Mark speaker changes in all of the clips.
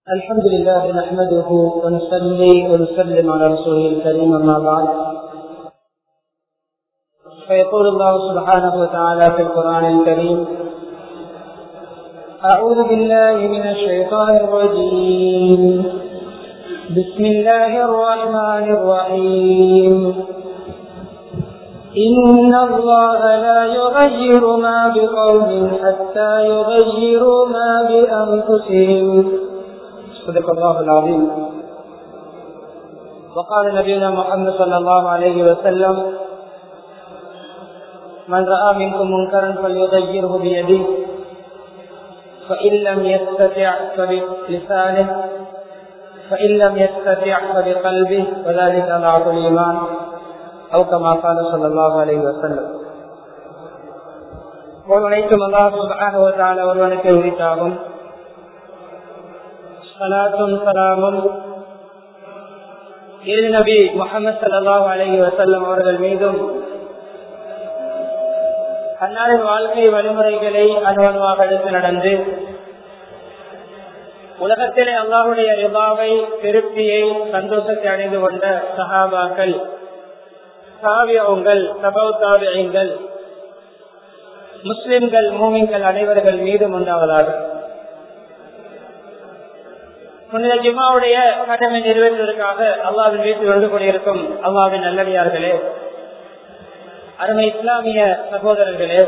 Speaker 1: الحمد لله نحمده ونصلي ونسلم على رسوله الكريم اما بعد فيقول الله سبحانه وتعالى في القران الكريم اعوذ بالله من الشيطان الرجيم بسم الله الرحمن الرحيم إن الله لا يغير ما بقوم حتى يغيروا ما بأنفسهم صدق الله العظيم وقال نبينا محمد صلى الله عليه وسلم من رأى منكم منكرا فليغيره بيده فإن لم يستطع فبلسانه فإن لم يستطع فبقلبه وذلك ضعف الإيمان أو كما قال صلى الله عليه وسلم ஒருவனைக்கும் அல்லாஹ் சுபஹானஹு வ தஆலா ஒருவனுக்கு உரித்தாகும் சலாத்தும் சலாமும் இறுதி நபி முகமது சல்லாஹூ அலஹி வசல்லம் அவர்கள் மீதும் அன்னாரின் வாழ்க்கை வழிமுறைகளை அனுபவமாக எடுத்து நடந்து உலகத்திலே அல்லாஹுடைய ரிபாவை திருப்தியை சந்தோஷத்தை அடைந்து கொண்ட சஹாபாக்கள் சாவியங்கள் சபவ் தாவியங்கள் முஸ்லிம்கள் மூமிங்கள் அனைவர்கள் மீதும் உண்டாவதாக புனித ஜிம்மாவுடைய கடமை நிறைவேற்றுவதற்காக அல்லாவின் வீட்டில் வந்து கொண்டிருக்கும் அல்லாவின் நல்லடியார்களே அருமை இஸ்லாமிய சகோதரர்களே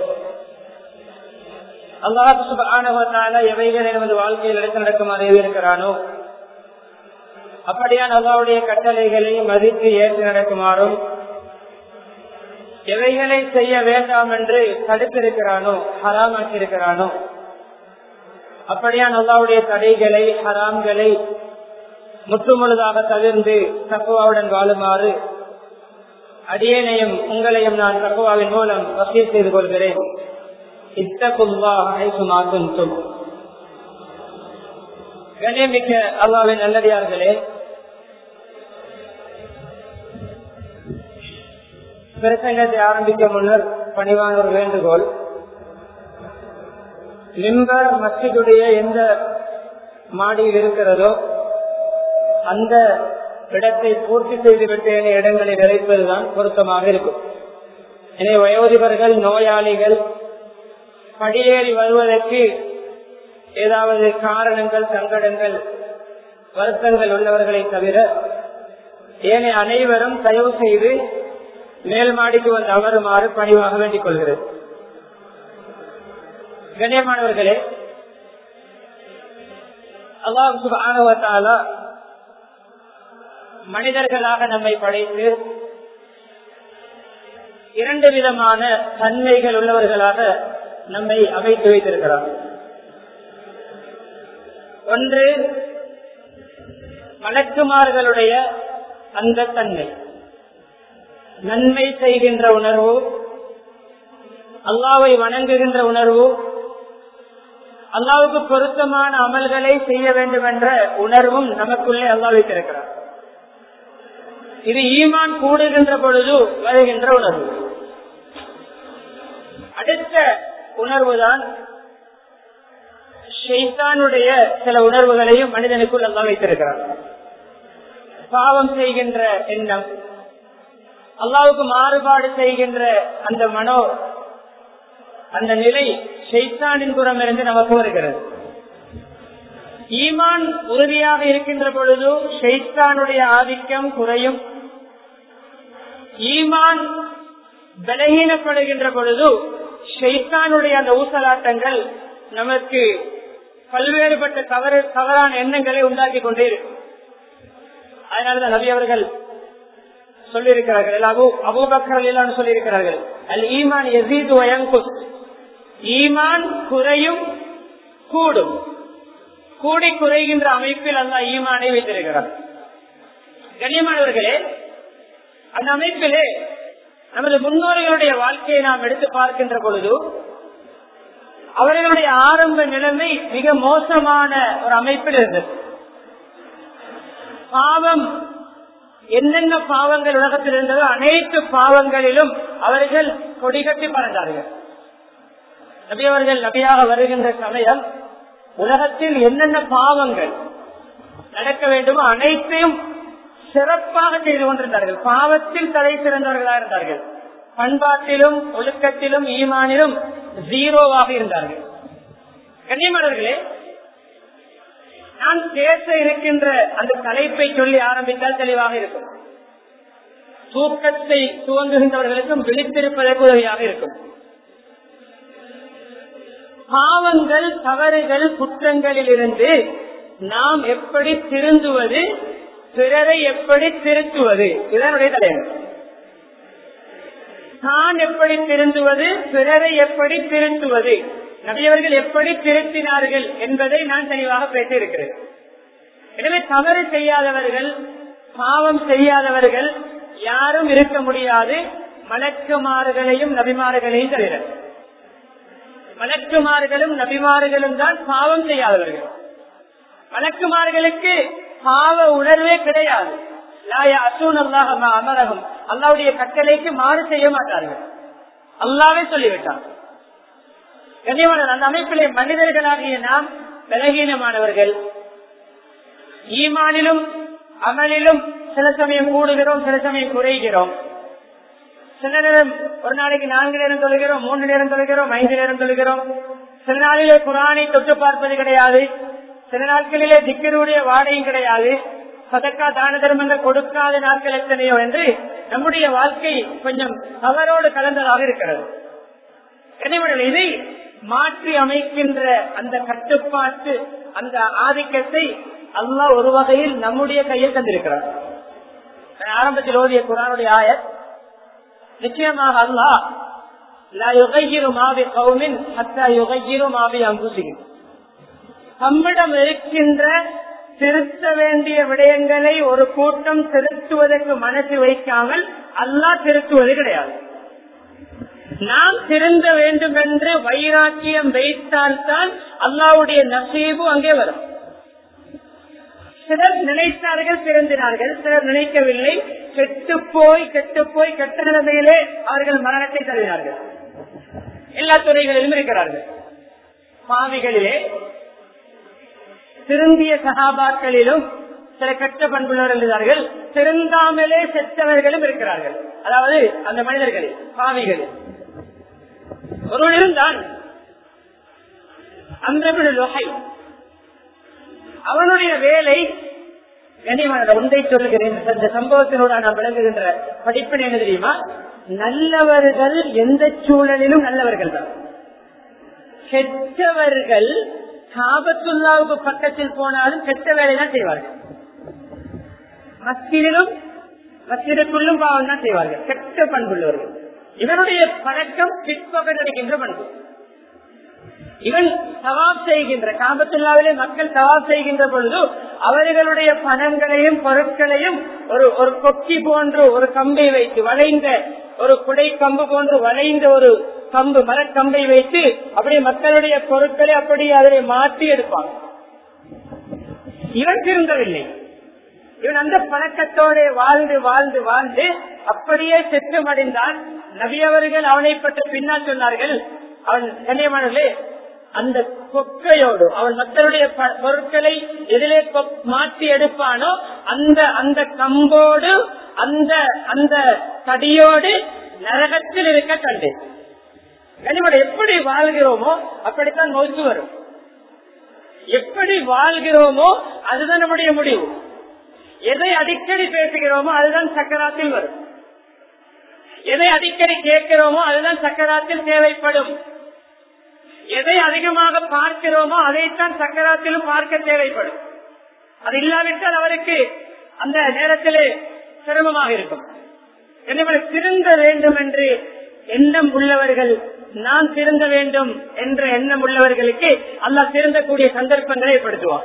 Speaker 1: அல்லாஹு ஆணவத்தால எவைகள் நமது வாழ்க்கையில் எடுத்து நடக்குமாறு இருக்கிறானோ அப்படியான் அல்லாவுடைய கட்டளைகளை மதித்து ஏற்று நடக்குமாறும் எவைகளை செய்ய வேண்டாம் என்று தடுத்திருக்கிறானோ ஹராமாக்கி இருக்கிறானோ அப்படியான் அல்லாவுடைய தடைகளை ஹராம்களை முற்றுமுழுதாக தவிர்ந்து தக்குவாவுடன் வாழுமாறு அடியேனையும் உங்களையும் நான் தக்குவாவின் மூலம் வசதி செய்து கொள்கிறேன் இத்தகுல்லா அழைக்குமாக்கும் கண்ணியமிக்க அல்லாவின் நல்லடியார்களே பிரசங்கத்தை ஆரம்பிக்க முன்னர் பணிவான ஒரு வேண்டுகோள் மிம்பர் மஸ்ஜிதுடைய எந்த மாடியில் இருக்கிறதோ அந்த இடத்தை பூர்த்தி செய்துவிட்டு இடங்களை நிறைப்பதுதான் பொருத்தமாக இருக்கும் எனவே வயோதிபர்கள் நோயாளிகள் படியேறி வருவதற்கு ஏதாவது காரணங்கள் சங்கடங்கள் வருத்தங்கள் உள்ளவர்களை தவிர ஏனைய அனைவரும் தயவு செய்து மேல் மாடிக்கு வந்து அமருமாறு பணிவாக வேண்டிக் கொள்கிறது கண்ணியமானவர்களே அல்லாஹு ஆணவத்தாலா மனிதர்களாக நம்மை படைத்து இரண்டு விதமான தன்மைகள் உள்ளவர்களாக நம்மை அமைத்து வைத்திருக்கிறார் ஒன்று மலக்குமார்களுடைய அந்த தன்மை நன்மை செய்கின்ற உணர்வு அல்லாவை வணங்குகின்ற உணர்வு அல்லாவுக்கு பொருத்தமான அமல்களை செய்ய வேண்டும் என்ற உணர்வும் நமக்குள்ளே அல்லா வைத்திருக்கிறார் இது ஈமான் கூடுகின்ற பொழுது வருகின்ற உணர்வு அடுத்த உணர்வுதான் ஷெய்தானுடைய சில உணர்வுகளையும் மனிதனுக்குள் அல்லா வைத்திருக்கிறார் பாவம் செய்கின்ற எண்ணம் அல்லாவுக்கு மாறுபாடு செய்கின்ற அந்த மனோ அந்த நிலை ஷெய்தானின் புறம் இருந்து நமக்கு வருகிறது ஈமான் உறுதியாக இருக்கின்ற பொழுது ஷெய்தானுடைய ஆதிக்கம் குறையும் ஈமான் பலகீனப்படுகின்ற பொழுது ஷெய்தானுடைய அந்த ஊசலாட்டங்கள் நமக்கு பல்வேறுபட்ட தவறு தவறான எண்ணங்களை உண்டாக்கி கொண்டே இருக்கும் அதனாலதான் நபி அவர்கள் சொல்லியிருக்கிறார்கள் அபு அபூபக்கர் சொல்லியிருக்கிறார்கள் அல் ஈமான் எசீது வயங்குஸ் ஈமான் குறையும் கூடும் கூடி குறைகின்ற அமைப்பில் அந்த ஈமானை வைத்திருக்கிறார் கண்ணியமானவர்களே அந்த அமைப்பிலே நமது முன்னோர்களுடைய வாழ்க்கையை நாம் எடுத்து பார்க்கின்ற பொழுது அவர்களுடைய ஆரம்ப நிலைமை மிக மோசமான ஒரு அமைப்பில் இருந்தது பாவம் என்னென்ன பாவங்கள் உலகத்தில் இருந்ததோ அனைத்து பாவங்களிலும் அவர்கள் கொடிகட்டி பறந்தார்கள் நபி அவர்கள் நபியாக வருகின்ற சமயம் உலகத்தில் என்னென்ன பாவங்கள் நடக்க வேண்டுமோ அனைத்தையும் சிறப்பாக செய்து கொண்டிருந்தார்கள் பாவத்தில் தலை சிறந்தவர்களாக இருந்தார்கள் பண்பாட்டிலும் ஒழுக்கத்திலும் ஈமானிலும் ஜீரோவாக இருந்தார்கள் கண்ணியமானவர்களே நான் பேச இருக்கின்ற அந்த தலைப்பை சொல்லி ஆரம்பித்தால் தெளிவாக இருக்கும் தூக்கத்தை துவங்குகின்றவர்களுக்கும் விழித்திருப்பதற்கு உதவியாக இருக்கும் பாவங்கள் தவறுகள் குற்றங்களில் இருந்து நாம் எப்படி திருந்துவது பிறரை எப்படி திருத்துவது இதனுடைய தலைவர் தான் எப்படி திருந்துவது பிறரை எப்படி திருத்துவது நபியவர்கள் எப்படி திருத்தினார்கள் என்பதை நான் தெளிவாக பேசியிருக்கிறேன் எனவே தவறு செய்யாதவர்கள் பாவம் செய்யாதவர்கள் யாரும் இருக்க முடியாது மலக்குமார்களையும் நபிமார்களையும் தவிர மலக்குமார்களும் நபிமார்களும் தான் பாவம் செய்யாதவர்கள் மலக்குமார்களுக்கு பாவ உணர்வே கிடையாது அமரகம் அல்லாவுடைய கட்டளைக்கு மாறு செய்ய மாட்டார்கள் அல்லாவே சொல்லிவிட்டார் கண்ணியமான அந்த அமைப்பிலே மனிதர்களாகிய நாம் பலகீனமானவர்கள் ஈமானிலும் அமலிலும் சில சமயம் கூடுகிறோம் சில சமயம் குறைகிறோம் சில நேரம் ஒரு நாளைக்கு நான்கு நேரம் தொழுகிறோம் மூன்று நேரம் தொழுகிறோம் ஐந்து நேரம் தொழுகிறோம் சில நாளிலே குரானை தொட்டு பார்ப்பது கிடையாது சில நாட்களிலே திக்கருடைய வாடையும் கிடையாது சதக்கா தான தர்மங்கள் கொடுக்காத நாட்கள் எத்தனையோ என்று நம்முடைய வாழ்க்கை கொஞ்சம் தவறோடு கலந்ததாக இருக்கிறது எனவே இதை மாற்றி அமைக்கின்ற அந்த கட்டுப்பாட்டு அந்த ஆதிக்கத்தை அல்லாஹ் ஒரு வகையில் நம்முடைய கையில் தந்திருக்கிறார் ஆரம்பத்தில் ஓதிய குரானுடைய ஆயர் நிச்சயமாக அல்லாஹ் நம்மிடம் இருக்கின்ற திருத்த வேண்டிய விடயங்களை ஒரு கூட்டம் திருத்துவதற்கு மனசு வைக்காமல் அல்லாஹ் திருத்துவது கிடையாது நாம் திருந்த வேண்டும் என்று வைராக்கியம் வைத்தால்தான் அல்லாவுடைய நசீபு அங்கே வரும் சிலர் நினைத்தார்கள் திருந்தினார்கள் சிலர் நினைக்கவில்லை கெட்டு போய் கெட்டு போய் கெட்ட நிலைமையிலே அவர்கள் மரணத்தை தருகிறார்கள் எல்லா துறைகளிலும் இருக்கிறார்கள் பாவிகளிலே திருந்திய சகாபாக்களிலும் சில கெட்ட பண்புள்ளவர்கள் இருக்கிறார்கள் திருந்தாமலே செத்தவர்களும் இருக்கிறார்கள் அதாவது அந்த மனிதர்களில் பாவிகளில் ஒருவன் இருந்தான் அந்த லொகை அவனுடைய வேலை கண்ணியமான ஒன்றை சொல்லுகிறேன் இந்த சம்பவத்தினோட நான் விளங்குகின்ற படிப்பினை என்ன தெரியுமா நல்லவர்கள் எந்த சூழலிலும் நல்லவர்கள் தான் கெட்டவர்கள் காபத்துல்லாவுக்கு பக்கத்தில் போனாலும் கெட்ட வேலை தான் செய்வார்கள் மஸ்திலும் மஸ்திற்குள்ளும் பாவம் தான் செய்வார்கள் கெட்ட பண்புள்ளவர்கள் இவனுடைய பழக்கம் பிற்பகல் கிடைக்கின்ற பண்பு இவன் சவாப் செய்கின்ற காபத்துல்லாவிலே மக்கள் சவாப் செய்கின்ற பொழுது அவர்களுடைய பணங்களையும் பொருட்களையும் ஒரு ஒரு கொக்கி போன்று ஒரு கம்பை வைத்து வளைந்த ஒரு குடை கம்பு போன்று வளைந்த ஒரு கம்பு மரக்கம்பை வைத்து அப்படியே மக்களுடைய பொருட்களை அப்படியே அதை மாற்றி எடுப்பான் இவன் திருந்தவில்லை இவன் அந்த பழக்கத்தோட வாழ்ந்து வாழ்ந்து வாழ்ந்து அப்படியே செற்றமடைந்தான் நபியவர்கள் அவனை பற்றி பின்னால் சொன்னார்கள் அவன் கண்ணியமானே அந்த கொக்கையோடு அவன் மக்களுடைய பொருட்களை எதிலே மாற்றி எடுப்பானோ அந்த அந்த கம்போடு அந்த அந்த தடியோடு நரகத்தில் இருக்க கண்டேன் கனிமட எப்படி வாழ்கிறோமோ அப்படித்தான் மௌத்து வரும் எப்படி வாழ்கிறோமோ அதுதான் நம்முடைய முடிவு எதை அடிக்கடி பேசுகிறோமோ அதுதான் சக்கராத்தில் வரும் எதை அடிக்கடி கேட்கிறோமோ அதுதான் சக்கராத்தில் தேவைப்படும் எதை அதிகமாக பார்க்கிறோமோ அதைத்தான் சக்கராத்திலும் பார்க்க தேவைப்படும் அது இல்லாவிட்டால் அவருக்கு அந்த நேரத்திலே சிரமமாக இருக்கும் எனவே திருந்த வேண்டும் என்று எண்ணம் உள்ளவர்கள் நான் திருந்த வேண்டும் என்ற எண்ணம் உள்ளவர்களுக்கு அல்லா திருந்தக்கூடிய சந்தர்ப்பங்களை ஏற்படுத்துவார்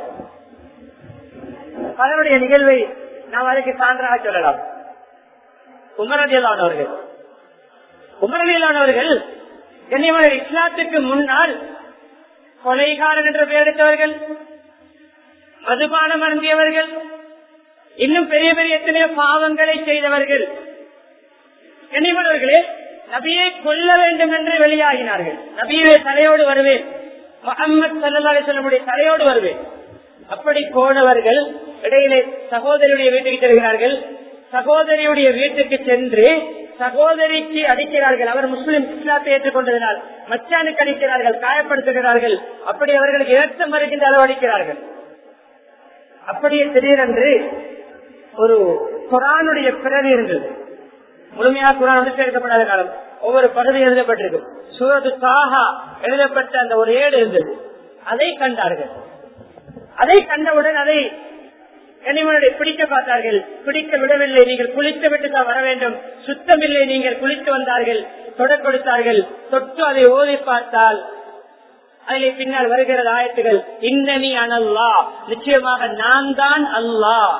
Speaker 1: அதனுடைய நிகழ்வை நாம் அதுக்கு சான்றாக சொல்லலாம் உமரதியலானவர்கள் உமரதியலானவர்கள் கண்ணியமான இஸ்லாத்துக்கு முன்னால் கொலைகாரன் என்ற பெயர் எடுத்தவர்கள் மதுபானம் அருந்தியவர்கள் இன்னும் பெரிய பெரிய எத்தனையோ பாவங்களை செய்தவர்கள் கண்ணியமானவர்களே நபியை கொல்ல வேண்டும் என்று வெளியாகினார்கள் நபியுடைய தலையோடு வருவேன் முகமது சல்லா சொல்லமுடைய தலையோடு வருவேன் அப்படி போனவர்கள் இடையிலே சகோதரியுடைய வீட்டுக்கு செல்கிறார்கள் சகோதரியுடைய வீட்டுக்கு சென்று சகோதரிக்கு அடிக்கிறார்கள் அவர் முஸ்லிம் இஸ்லாத்தை ஏற்றுக்கொண்டதனால் மச்சானுக்கு அடிக்கிறார்கள் காயப்படுத்துகிறார்கள் அப்படி அவர்களுக்கு இரத்தம் வருகின்ற அளவு அடிக்கிறார்கள் அப்படியே திடீரென்று ஒரு குரானுடைய பிறவி இருந்தது முழுமையாக குரான் வந்து சேர்க்கப்படாத காலம் ஒவ்வொரு பகுதி எழுதப்பட்டிருக்கும் சூரத்து சாஹா எழுதப்பட்ட அந்த ஒரு ஏடு இருந்தது அதை கண்டார்கள் அதை கண்டவுடன் அதை கனிமனுடைய பிடிக்க பார்த்தார்கள் பிடிக்க விடவில்லை நீங்கள் குளித்து விட்டு தான் வர வேண்டும் சுத்தமில்லை நீங்கள் குளித்து வந்தார்கள் தொட கொடுத்தார்கள் தொட்டு அதை ஓதி பார்த்தால் அதிலே பின்னால் வருகிறது ஆயத்துகள் இன்னனி அனல்லா நிச்சயமாக நான் தான் அல்லாஹ்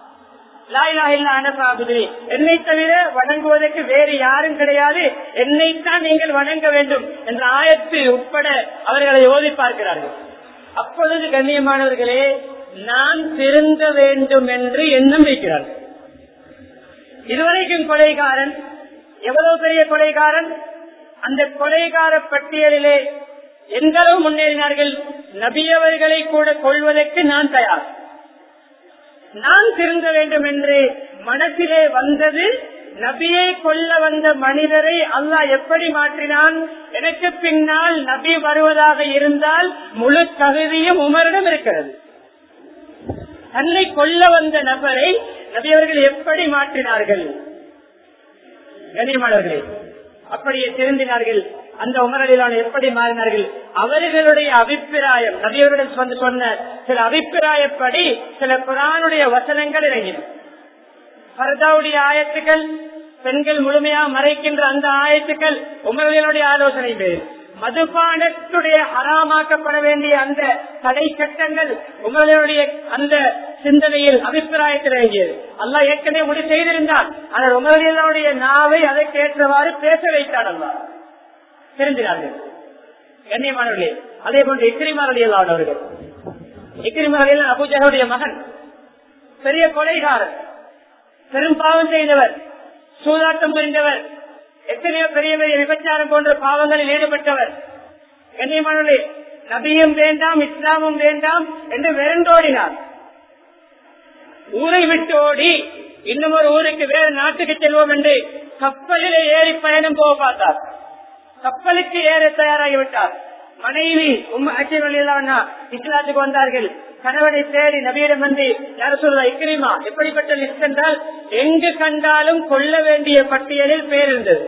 Speaker 1: என்னை தவிர வணங்குவதற்கு வேறு யாரும் கிடையாது என்னைத்தான் நீங்கள் வணங்க வேண்டும் என்ற ஆயத்து உட்பட அவர்களை ஓதி பார்க்கிறார்கள் அப்பொழுது கண்ணியமானவர்களே நான் திருந்த வேண்டும் என்று எண்ணம் வைக்கிறார்கள் இதுவரைக்கும் கொலைகாரன் எவ்வளவு பெரிய கொலைகாரன் அந்த கொலைகார பட்டியலிலே எந்த அளவு முன்னேறினார்கள் நபியவர்களை கூட கொள்வதற்கு நான் தயார் நான் திருந்த வேண்டும் என்று மனத்திலே வந்தது நபியை கொல்ல வந்த மனிதரை அல்லாஹ் எப்படி மாற்றினான் எனக்கு பின்னால் நபி வருவதாக இருந்தால் முழு தகுதியும் உமரிடம் இருக்கிறது தன்னை கொல்ல வந்த நபரை நபி அவர்கள் எப்படி மாற்றினார்கள் கண்ணியமானவர்களே அப்படியே திருந்தினார்கள் அந்த உமரலிலான எப்படி மாறினார்கள் அவர்களுடைய அபிப்பிராயம் நபியவரிடம் வந்து சொன்ன சில அபிப்பிராயப்படி சில குரானுடைய வசனங்கள் இறங்கின பரதாவுடைய ஆயத்துக்கள் பெண்கள் முழுமையா மறைக்கின்ற அந்த ஆயத்துக்கள் உமரலினுடைய ஆலோசனை பேர் மதுபானத்துடைய ஹராமாக்கப்பட வேண்டிய அந்த தடை சட்டங்கள் உங்களுடைய அந்த சிந்தனையில் அபிப்பிராயத்தில் இறங்கியது அல்லா ஏற்கனவே முடிவு செய்திருந்தால் ஆனால் உங்களுடைய நாவை அதற்கேற்றவாறு பேச வைத்தார் அல்லா தெரிஞ்சினார்கள் கண்ணியமானவர்களே அதே போன்று இக்கிரிமாரடியில் ஆனவர்கள் இக்கிரிமாரடியில் அபுஜனுடைய மகன் பெரிய கொலைகாரர் பெரும் பாவம் செய்தவர் சூதாட்டம் புரிந்தவர் எத்தனையோ பெரிய பெரிய விபச்சாரம் போன்ற பாவங்களில் ஈடுபட்டவர் கண்ணியமானவர்களே நபியும் வேண்டாம் இஸ்லாமும் வேண்டாம் என்று விரண்டோடினார் ஊரை விட்டு ஓடி இன்னும் ஒரு ஊருக்கு வேறு நாட்டுக்கு செல்வோம் என்று கப்பலிலே ஏறி பயணம் போக பார்த்தார் கப்பலுக்கு ஏற தயாராகிவிட்டார் மனைவி உம் அச்சவழியிலான இஸ்லாத்துக்கு வந்தார்கள் கணவனை தேடி நபியிடம் வந்து யார சொல்றா இக்கிரிமா எப்படிப்பட்ட லிஸ்ட் என்றால் எங்கு கண்டாலும் கொல்ல வேண்டிய பட்டியலில் பேர் இருந்தது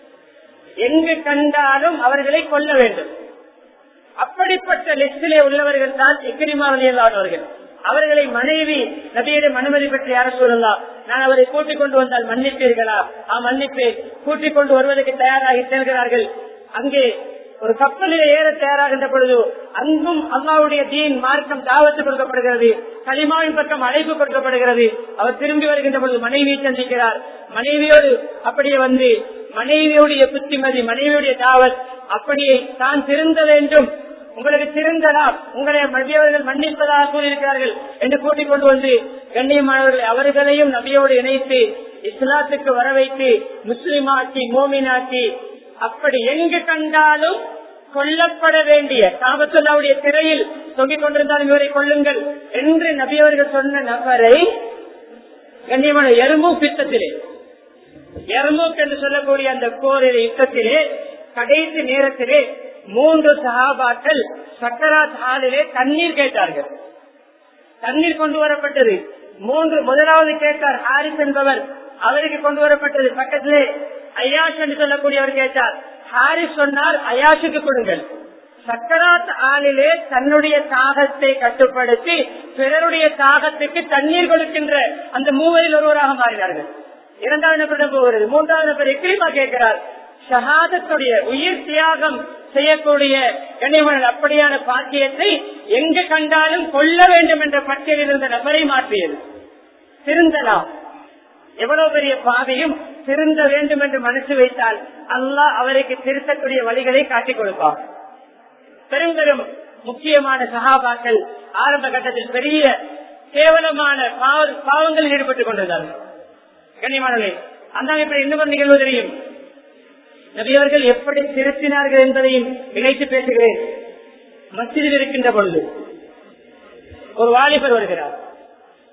Speaker 1: எங்கு கண்டாலும் அவர்களை கொல்ல வேண்டும் அப்படிப்பட்ட லிஸ்டிலே உள்ளவர்கள் தான் இக்கிரிமா வழியிலானவர்கள் அவர்களை மனைவி நபியிடம் அனுமதி பெற்று யார சொல்லலாம் நான் அவரை கூட்டிக் கொண்டு வந்தால் மன்னிப்பீர்களா ஆ மன்னிப்பேன் கூட்டிக் கொண்டு வருவதற்கு தயாராகி செல்கிறார்கள் அங்கே ஒரு கப்பலில் ஏற தயாராகின்ற பொழுது அங்கும் அல்லாவுடைய தீன் மார்க்கம் தாவத்து கொடுக்கப்படுகிறது களிமாவின் பக்கம் அழைப்பு கொடுக்கப்படுகிறது அவர் திரும்பி வருகின்ற பொழுது மனைவியை சந்திக்கிறார் மனைவியோடு அப்படியே வந்து மனைவியுடைய புத்திமதி மனைவியுடைய தாவத் அப்படியே தான் திருந்த வேண்டும் உங்களுக்கு திருந்தலாம் உங்களை நபியவர்கள் மன்னிப்பதாக கூறியிருக்கிறார்கள் என்று கூட்டிக் கொண்டு வந்து கண்ணியமானவர்களை அவர்களையும் நபியோடு இணைத்து இஸ்லாத்துக்கு வர வைத்து முஸ்லிமாக்கி மோமினாக்கி அப்படி எங்கு கண்டாலும் கொல்லப்பட வேண்டிய காபத்துல்லாவுடைய திரையில் தொங்கிக் கொண்டிருந்தாலும் இவரை கொள்ளுங்கள் என்று நபியவர்கள் சொன்ன நபரை கண்ணியமான எறும்பூக் யுத்தத்திலே எறும்பூக் என்று சொல்லக்கூடிய அந்த போரில் யுத்தத்திலே கடைசி நேரத்திலே மூன்று சகாபாக்கள் சக்கராத் ஹாலிலே தண்ணீர் கேட்டார்கள் தண்ணீர் கொண்டு வரப்பட்டது மூன்று முதலாவது கேட்டார் ஹாரிஸ் என்பவர் அவருக்கு கொண்டு வரப்பட்டது பக்கத்திலே ஐயாஷ் என்று சொல்லக்கூடியவர் கேட்டார் ஹாரிஸ் சொன்னார் அயாஷுக்கு கொடுங்கள் சக்கராத் ஆளிலே தன்னுடைய தாகத்தை கட்டுப்படுத்தி பிறருடைய தாகத்துக்கு தண்ணீர் கொடுக்கின்ற அந்த மூவரில் ஒருவராக மாறினார்கள் இரண்டாவது நபரிடம் போகிறது மூன்றாவது நபர் எக்கிரிமா கேட்கிறார் ஷஹாதத்துடைய உயிர் தியாகம் செய்யக்கூடிய கண்ணியமன் அப்படியான பாக்கியத்தை எங்கு கண்டாலும் கொல்ல வேண்டும் என்ற பட்டியலில் இருந்த நபரை மாற்றியது திருந்தலாம் எவ்வளவு பெரிய பாதையும் திருந்த வேண்டும் என்று மனசு வைத்தால் அல்லாஹ் அவருக்கு திருத்தக்கூடிய வழிகளை காட்டிக் கொடுப்பார் பெரும்பெரும் முக்கியமான சகாபாக்கள் ஆரம்ப கட்டத்தில் பெரிய கேவலமான பாவங்களில் ஈடுபட்டுக் கொண்டிருந்தார்கள் கண்ணியமானவர்களே அந்த அமைப்பில் இன்னும் ஒரு நிகழ்வு தெரியும் நபியவர்கள் எப்படி திருத்தினார்கள் என்பதையும் இணைத்து பேசுகிறேன் மசிதில் இருக்கின்ற பொழுது ஒரு வாலிபர் வருகிறார்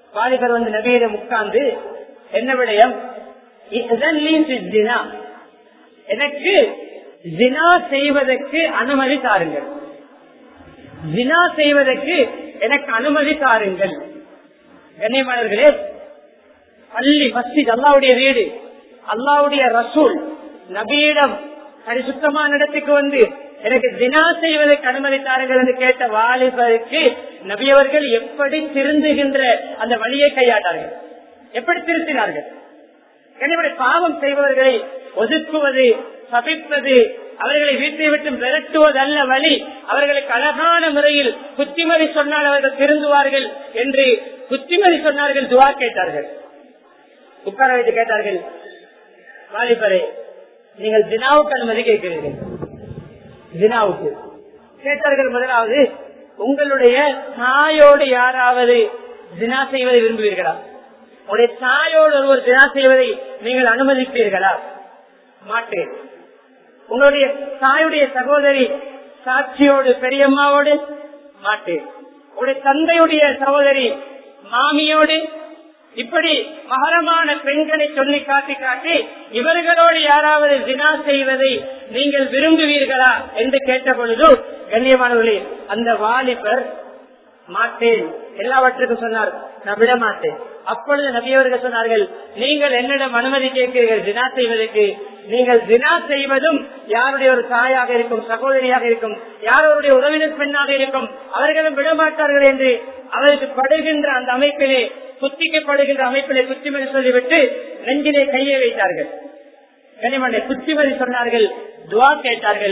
Speaker 1: வாலிபர் வந்து நபியிடம் உட்கார்ந்து என்ன விடயம் இதன் ஜினா எனக்கு ஜினா செய்வதற்கு அனுமதி தாருங்கள் ஜினா செய்வதற்கு எனக்கு அனுமதி தாருங்கள் கண்ணியமானவர்களே பள்ளி மஸ்ஜித் அல்லாவுடைய வீடு அல்லாவுடைய ரசூல் நபியிடம் பரிசுத்தமான இடத்துக்கு வந்து எனக்கு தினா செய்வதற்கு அனுமதி தாருங்கள் என்று கேட்ட வாலிபருக்கு நபியவர்கள் எப்படி திருந்துகின்ற அந்த வழியை கையாட்டார்கள் எப்படி திருத்தினார்கள் எனவே பாவம் செய்பவர்களை ஒதுக்குவது சபிப்பது அவர்களை வீட்டை விட்டு விரட்டுவது அல்ல வழி அவர்களுக்கு அழகான முறையில் புத்திமதி சொன்னால் அவர்கள் திருந்துவார்கள் என்று புத்திமதி சொன்னார்கள் துவா கேட்டார்கள் உட்கார வைத்து கேட்டார்கள் வாலிபரே நீங்கள் தினாவுக்கு அனுமதி கேட்கிறீர்கள் தினாவுக்கு கேட்டார்கள் முதலாவது உங்களுடைய தாயோடு யாராவது தினா செய்வதை விரும்புவீர்களா உங்களுடைய தாயோடு ஒருவர் தினா செய்வதை நீங்கள் அனுமதிப்பீர்களா மாட்டேன் உங்களுடைய தாயுடைய சகோதரி சாட்சியோடு பெரியம்மாவோடு மாட்டேன் உங்களுடைய தந்தையுடைய சகோதரி மாமியோடு இப்படி மகரமான பெண்களை சொல்லி காட்டி காட்டி இவர்களோடு யாராவது தினா செய்வதை நீங்கள் விரும்புவீர்களா என்று கேட்ட பொழுது கண்ணியமானவர்களே அந்த வாலிபர் மாட்டேன் எல்லாவற்றுக்கும் சொன்னார் நான் விட மாட்டேன் அப்பொழுது நபியவர்கள் சொன்னார்கள் நீங்கள் என்னிடம் அனுமதி கேட்கிறீர்கள் தினா செய்வதற்கு நீங்கள் தினா செய்வதும் யாருடைய ஒரு தாயாக இருக்கும் சகோதரியாக இருக்கும் யாரோருடைய உறவினர் பெண்ணாக இருக்கும் அவர்களும் விடமாட்டார்கள் என்று அவருக்கு படுகின்ற அந்த அமைப்பிலே குத்திக்கப்படுகின்ற அமைப்பிலே குத்திமதி சொல்லிவிட்டு நெஞ்சிலே கையை வைத்தார்கள் கனிமனை குத்திமதி சொன்னார்கள் துவா கேட்டார்கள்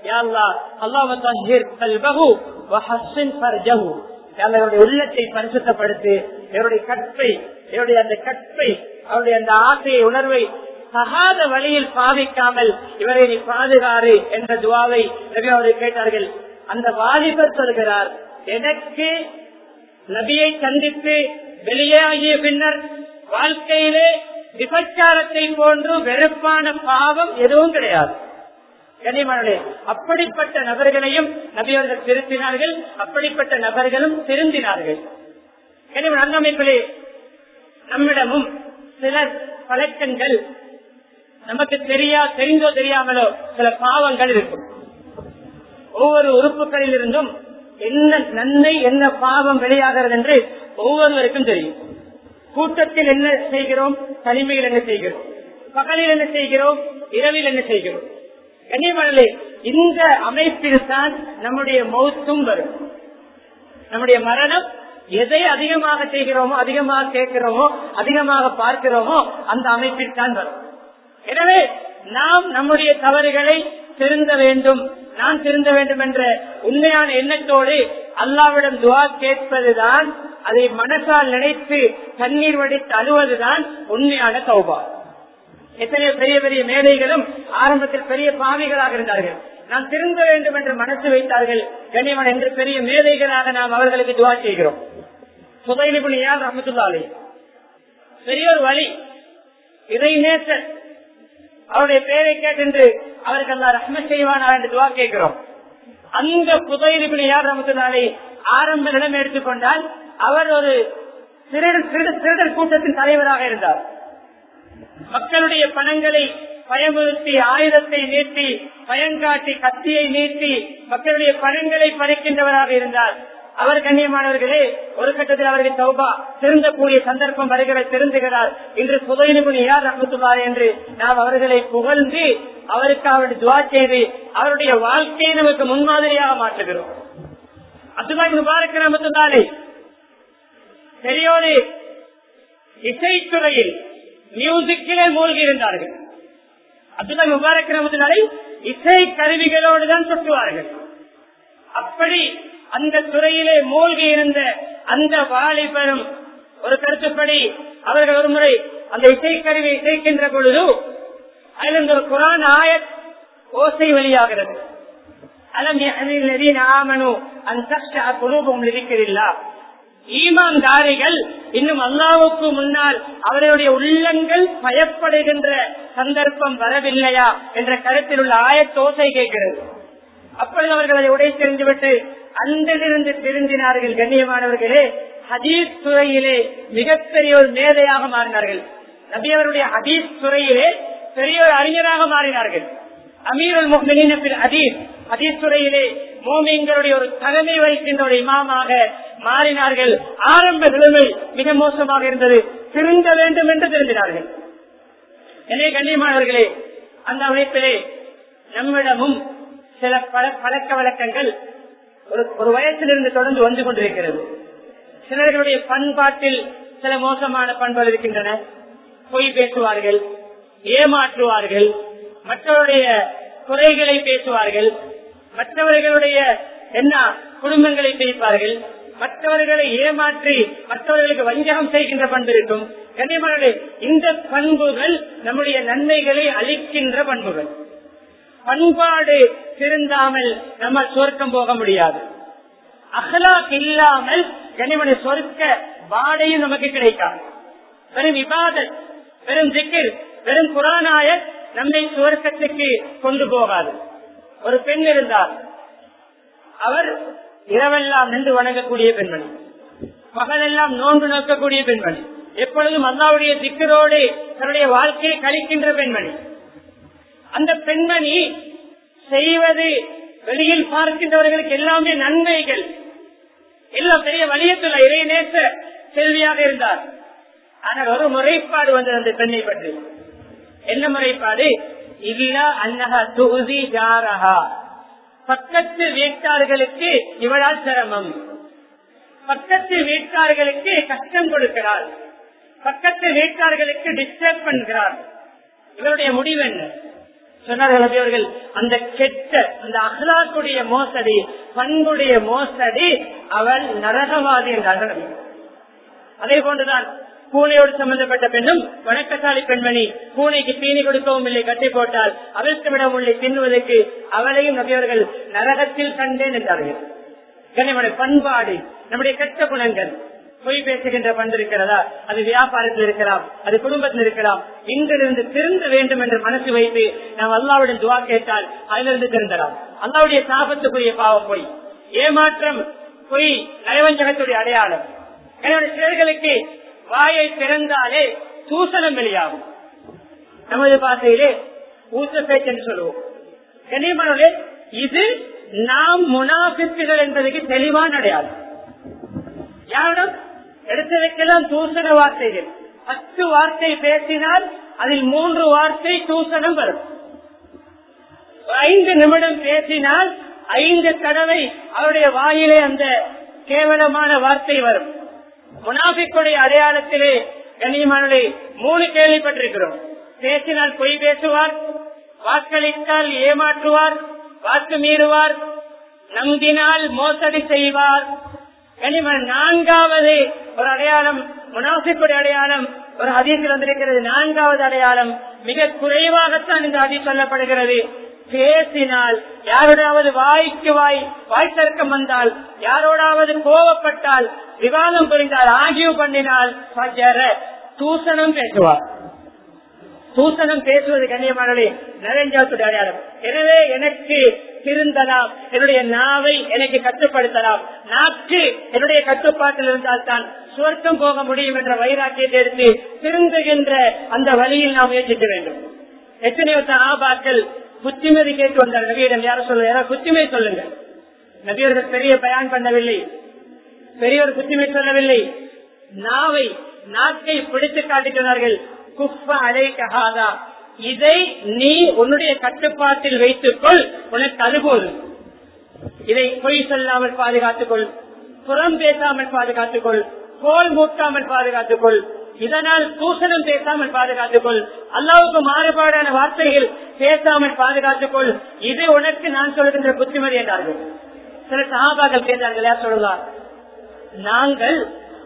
Speaker 1: அவருடைய உள்ளத்தை பரிசுத்தப்படுத்தி என்னுடைய கற்பை என்னுடைய அந்த கற்பை அவருடைய அந்த ஆசையை உணர்வை சகாத வழியில் பாவிக்காமல் இவரை நீ பாதுகாறு என்ற துவாவை நபி அவர்கள் கேட்டார்கள் அந்த வாலிபர் சொல்கிறார் எனக்கு நபியை சந்தித்து வெளியாகிய பின்னர் வாழ்க்கையிலே விபச்சாரத்தை போன்று வெறுப்பான பாவம் எதுவும் கிடையாது கனிமணே அப்படிப்பட்ட நபர்களையும் நபியவர்கள் திருத்தினார்கள் அப்படிப்பட்ட நபர்களும் திருந்தினார்கள் கனிமன் அந்த அமைப்பிலே நம்மிடமும் சில பழக்கங்கள் நமக்கு தெரியா தெரிந்தோ தெரியாமலோ சில பாவங்கள் இருக்கும் ஒவ்வொரு உறுப்புகளில் இருந்தும் என்ன நன்மை என்ன பாவம் வெளியாகிறது என்று ஒவ்வொருவருக்கும் தெரியும் கூட்டத்தில் என்ன செய்கிறோம் தனிமையில் என்ன செய்கிறோம் பகலில் என்ன செய்கிறோம் இரவில் என்ன செய்கிறோம் கனிமணலே இந்த அமைப்பில் தான் நம்முடைய மௌத்தும் வரும் நம்முடைய மரணம் எதை அதிகமாக செய்கிறோமோ அதிகமாக கேட்கிறோமோ அதிகமாக பார்க்கிறோமோ அந்த அமைப்பில் தான் வரும் எனவே நாம் நம்முடைய தவறுகளை திருந்த வேண்டும் நான் திருந்த வேண்டும் என்ற உண்மையான எண்ணத்தோடு அல்லாவிடம் துவா கேட்பதுதான் அதை மனசால் நினைத்து தண்ணீர் வடித்து அழுவதுதான் உண்மையான சௌபா எத்தனையோ பெரிய பெரிய மேடைகளும் ஆரம்பத்தில் பெரிய பாவிகளாக இருந்தார்கள் நாம் திருந்த வேண்டும் என்று மனசு வைத்தார்கள் கனிமன் என்று பெரிய மேதைகளாக நாம் அவர்களுக்கு துவா செய்கிறோம் சுதைலிபுனியால் ரமத்துல்லாலே பெரிய ஒரு வழி இதை நேற்ற அவருடைய பெயரை கேட்டு அவருக்கு அல்லா ரஹ்ம செய்வானா என்று துவா கேட்கிறோம் அந்த புதையிலிபின் யார் ரமத்துனாலே ஆரம்ப நிலைமை எடுத்துக்கொண்டால் அவர் ஒரு திருடர் திருடர் கூட்டத்தின் தலைவராக இருந்தார் மக்களுடைய பணங்களை பயமுறுத்தி ஆயுதத்தை நீட்டி பயங்காட்டி கத்தியை நீட்டி மக்களுடைய பணங்களை பறிக்கின்றவராக இருந்தார் அவர் கண்ணியமானவர்களே ஒரு கட்டத்தில் அவர்கள் சௌபா திருந்தக்கூடிய சந்தர்ப்பம் வருகிற திருந்துகிறார் இன்று புதையிலுமுன் யார் ரஹத்துள்ளார் என்று நாம் அவர்களை புகழ்ந்து அவருக்கு அவருடைய துவா செய்து அவருடைய வாழ்க்கையை நமக்கு முன்மாதிரியாக மாற்றுகிறோம் அதுதான் முபாரக் ரமத்துள்ளாலே பெரியோரு இசைத்துறையில் மியூசிக்கிலே மூழ்கி இருந்தார்கள் அதுதான் முபாரக் ரமத்துனாலே இசை கருவிகளோடு தான் சுற்றுவார்கள் அப்படி அந்த துறையிலே மூழ்கி இருந்த அந்த வாலிபரும் ஒரு கருத்துப்படி அவர்கள் ஒரு முறை அந்த இசைக்கருவி இசைக்கின்ற பொழுது அதில் ஒரு குரான் ஆயத் ஓசை வெளியாகிறது அலம் ஆமனு அந்த குழுபம் இருக்கிறில்லா ஈமான்தாரிகள் இன்னும் அல்லாவுக்கு முன்னால் அவர்களுடைய உள்ளங்கள் பயப்படுகின்ற சந்தர்ப்பம் வரவில்லையா என்ற கருத்தில் உள்ள ஆயத்தோசை கேட்கிறது அப்பொழுது அவர்கள் அதை உடை தெரிந்துவிட்டு அன்றிலிருந்து திருந்தினார்கள் கண்ணியமானவர்களே ஹதீஸ் துறையிலே மிகப்பெரிய ஒரு மேதையாக மாறினார்கள் நபி அவருடைய ஹதீஸ் துறையிலே பெரிய ஒரு அறிஞராக மாறினார்கள் அமீருல் முஹ்மினின் ஹதீஸ் ஹதீஸ் துறையிலே மோமியங்களுடைய ஒரு தலைமை வகிக்கின்ற ஒரு இமாமாக மாறினார்கள் ஆரம்ப நிலைமை மிக மோசமாக இருந்தது திருந்த வேண்டும் என்று திருந்தினார்கள் எனவே கண்ணியமானவர்களே அந்த அமைப்பிலே நம்மிடமும் சில பல பழக்க வழக்கங்கள் ஒரு ஒரு வயசிலிருந்து தொடர்ந்து வந்து கொண்டிருக்கிறது சிலர்களுடைய பண்பாட்டில் சில மோசமான பண்புகள் இருக்கின்றன பொய் பேசுவார்கள் ஏமாற்றுவார்கள் மற்றவருடைய குறைகளை பேசுவார்கள் மற்றவர்களுடைய என்ன குடும்பங்களை பிரிப்பார்கள் மற்றவர்களை ஏமாற்றி மற்றவர்களுக்கு வஞ்சகம் செய்கின்ற பண்பு இருக்கும் கண்ணியமானே இந்த பண்புகள் நம்முடைய நன்மைகளை அளிக்கின்ற பண்புகள் பண்பாடு திருந்தாமல் நம்ம சொர்க்கம் போக முடியாது அகலாக் இல்லாமல் கனிமணி சொர்க்க வாடையும் நமக்கு கிடைக்காது வெறும் விவாதத் வெறும் திக்கிர் வெறும் குரானாய நம்மை சுவர்க்கத்துக்கு கொண்டு போகாது ஒரு பெண் இருந்தார் அவர் இரவெல்லாம் நின்று வணங்கக்கூடிய பெண்மணி பகலெல்லாம் நோன்பு நோக்கக்கூடிய பெண்மணி எப்பொழுதும் அல்லாவுடைய திக்கரோடு தன்னுடைய வாழ்க்கையை கழிக்கின்ற பெண்மணி அந்த பெண்மணி செய்வது வெளியில் பார்க்கின்றவர்களுக்கு எல்லாமே நன்மைகள் எல்லாம் பெரிய வலியத்துள்ள இறை நேச செல்வியாக இருந்தார் ஆனால் ஒரு முறைப்பாடு வந்தது அந்த பெண்ணை பற்றி என்ன முறைப்பாடு இல்ல அன்னஹா துகுதி ஜாரஹா பக்கத்து வீட்டார்களுக்கு இவளால் சிரமம் பக்கத்து வீட்டார்களுக்கு கஷ்டம் கொடுக்கிறார் பக்கத்து வீட்டார்களுக்கு டிஸ்டர்ப் பண்ணுகிறார் இவருடைய முடிவு என்ன சொன்னார்கள் அவர்கள் அந்த கெட்ட அந்த அகலாக்குடைய மோசடி பண்புடைய மோசடி அவள் நரகவாதி என்றார்கள் அதே போன்றுதான் பூனையோடு சம்பந்தப்பட்ட பெண்ணும் வணக்கசாலி பெண்மணி பூனைக்கு தீனி கொடுக்கவும் இல்லை கட்டி போட்டால் அவளுக்கு விடவும் இல்லை தின்னுவதற்கு அவளையும் நபியவர்கள் நரகத்தில் கண்டேன் என்றார்கள் கனிமனை பண்பாடு நம்முடைய கெட்ட குணங்கள் பொய் பேசுகின்ற பண்பு இருக்கிறதா அது வியாபாரத்தில் இருக்கலாம் அது குடும்பத்தில் இருக்கலாம் இன்றிலிருந்து திருந்த வேண்டும் என்று மனசு வைத்து நாம் அல்லாவுடன் துவா கேட்டால் அதிலிருந்து திருந்தலாம் அல்லாவுடைய சாபத்துக்குரிய பாவம் பொய் ஏமாற்றம் பொய் நயவஞ்சகத்துடைய அடையாளம் எனவே சிலர்களுக்கு வாயை திறந்தாலே சூசனம் வெளியாகும் நமது பாசையிலே ஊச பேச்சு என்று சொல்லுவோம் கனிமனே இது நாம் முனாபித்துகள் என்பதற்கு தெளிவான அடையாளம் யாரிடம் எடுத்ததற்கெல்லாம் தூசண வார்த்தைகள் பத்து வார்த்தை பேசினால் அதில் மூன்று வார்த்தை தூசணம் வரும் ஐந்து நிமிடம் பேசினால் ஐந்து தடவை அவருடைய வாயிலே அந்த கேவலமான வார்த்தை வரும் முனாபிக்குடைய அடையாளத்திலே கண்ணியமானதை மூணு கேள்விப்பட்டிருக்கிறோம் பேசினால் பொய் பேசுவார் வாக்களித்தால் ஏமாற்றுவார் வாக்கு மீறுவார் நம்பினால் மோசடி செய்வார் கனிமன் நான்காவது ஒரு அடையாளம் முனாசிப்புடைய அடையாளம் ஒரு ஹதீஸில் வந்திருக்கிறது நான்காவது அடையாளம் மிக குறைவாகத்தான் இந்த ஹதீஸ் சொல்லப்படுகிறது பேசினால் யாரோடாவது வாய்க்கு வாய் வாய் தர்க்கம் வந்தால் யாரோடாவது கோவப்பட்டால் விவாதம் புரிந்தால் ஆகிய பண்ணினால் தூசணம் பேசுவார் தூசணம் பேசுவது கண்ணியமானவே நரஞ்சாத்துடைய அடையாளம் எனவே எனக்கு திருந்தலாம் என்னுடைய நாவை எனக்கு கட்டுப்படுத்தலாம் நாக்கு என்னுடைய கட்டுப்பாட்டில் இருந்தால் தான் சுவர்க்கம் போக முடியும் என்ற வைராக்கியத்தை எடுத்து திருந்துகின்ற அந்த வழியில் நாம் முயற்சிக்க வேண்டும் எத்தனையோ ஆபாக்கள் புத்திமதி கேட்டு வந்தார் நபியிடம் யாரும் சொல்ல யாராவது புத்திமதி சொல்லுங்க நபியர்கள் பெரிய பயன் பண்ணவில்லை பெரியவர் புத்திமை சொல்லவில்லை நாவை நாக்கை பிடித்து காட்டுகிறார்கள் குப்ப அழைக்கஹாதா இதை நீ உன்னுடைய கட்டுப்பாட்டில் வைத்துக் கொள் உனக்கு அது போதும் இதை பொய் சொல்லாமல் பாதுகாத்துக் கொள் புறம் பேசாமல் பாதுகாத்துக் கொள் கோல் மூட்டாமல் பாதுகாத்துக் கொள் இதனால் தூசணம் பேசாமல் பாதுகாத்துக் கொள் அல்லாவுக்கு மாறுபாடான வார்த்தைகள் பேசாமல் பாதுகாத்துக் கொள் இது உனக்கு நான் சொல்கின்ற புத்திமதி என்றார்கள் சில சகாபாக்கள் கேட்டார்கள் யார் சொல்லுவார் நாங்கள்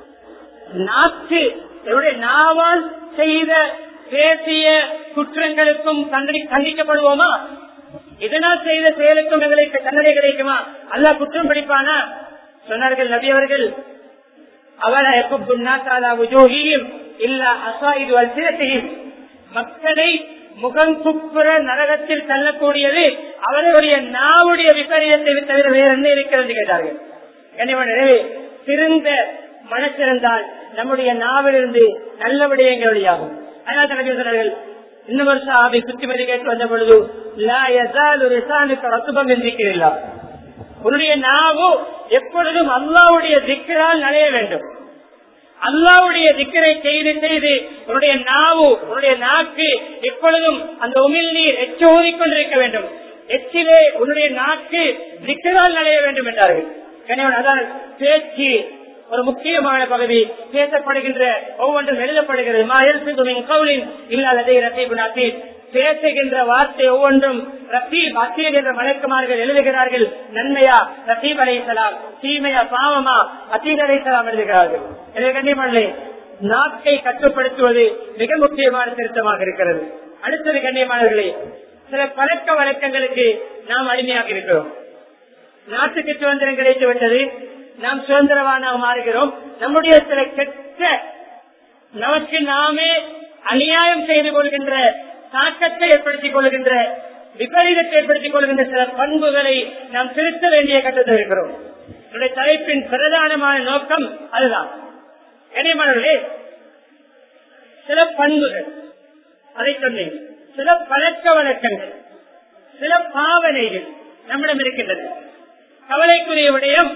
Speaker 1: நாக்கு என்னுடைய நாவால் செய்த பேசிய குற்றங்களுக்கும் தண்டனை கண்டிக்கப்படுவோமா இதனால் செய்த செயலுக்கும் எங்களுக்கு தண்டனை கிடைக்குமா அல்ல குற்றம் பிடிப்பானா சொன்னார்கள் நபி அவர்கள் அவளை எப்படியும் இல்ல அசாயுது அல்சிரத்தையும் மக்களை முகம் குப்புற நரகத்தில் தள்ளக்கூடியது அவர்களுடைய நாவுடைய விபரீதத்தை தவிர வேற என்ன இருக்கிறது கேட்டார்கள் எனவே திருந்த மனசிருந்தால் நம்முடைய நாவிலிருந்து நல்ல விடயங்கள் வழியாகும் அதனால் நபி சொன்னார்கள் இன்னும் ஒரு சாபி சுத்திமதி கேட்டு வந்த பொழுது லா யஸாலு லிசானுக்கு ரத்துபம் என்கிறீர்களா உன்னுடைய நாவு எப்பொழுதும் அல்லாவுடைய திக்கரால் நடைய வேண்டும் அல்லாவுடைய திக்கரை செய்து செய்து உன்னுடைய நாவு உன்னுடைய நாக்கு எப்பொழுதும் அந்த உமிழ் நீர் எச்சு ஊதிக்கொண்டிருக்க வேண்டும் எச்சிலே உன்னுடைய நாக்கு திக்கரால் நடைய வேண்டும் என்றார்கள் கனிவன் அதான் பேச்சு ஒரு முக்கியமான பகுதி பேசப்படுகின்ற ஒவ்வொன்றும் எழுதப்படுகிறது மாயல்சின் கவுலின் இல்லாததை ரத்தீபு அத்தீத் பேசுகின்ற வார்த்தை ஒவ்வொன்றும் ரத்தீப் அத்தீத் என்ற மலக்குமார்கள் எழுதுகிறார்கள் நன்மையா ரத்தீப் அலைசலாம் தீமையா பாவமா அத்தீத் அலைசலாம் எழுதுகிறார்கள் எனவே கண்ணியமல்லே நாக்கை கட்டுப்படுத்துவது மிக முக்கியமான திருத்தமாக இருக்கிறது அடுத்தது கண்ணியமானவர்களே சில பழக்க வழக்கங்களுக்கு நாம் அடிமையாக இருக்கிறோம் நாட்டுக்கு சுதந்திரம் கிடைத்து விட்டது நாம் சுதந்திரவானாக மாறுகிறோம் நம்முடைய சில கெட்ட நமக்கு நாமே அநியாயம் செய்து கொள்கின்ற தாக்கத்தை ஏற்படுத்திக் கொள்கின்ற விபரீதத்தை ஏற்படுத்திக் கொள்கின்ற சில பண்புகளை நாம் திருத்த வேண்டிய கட்டத்தில் இருக்கிறோம் என்னுடைய தலைப்பின் பிரதானமான நோக்கம் அதுதான் கனிமணர்களே சில பண்புகள் அதை சொன்னேன் சில பழக்க வழக்கங்கள் சில பாவனைகள் நம்மிடம் இருக்கின்றது கவலைக்குரிய விடயம்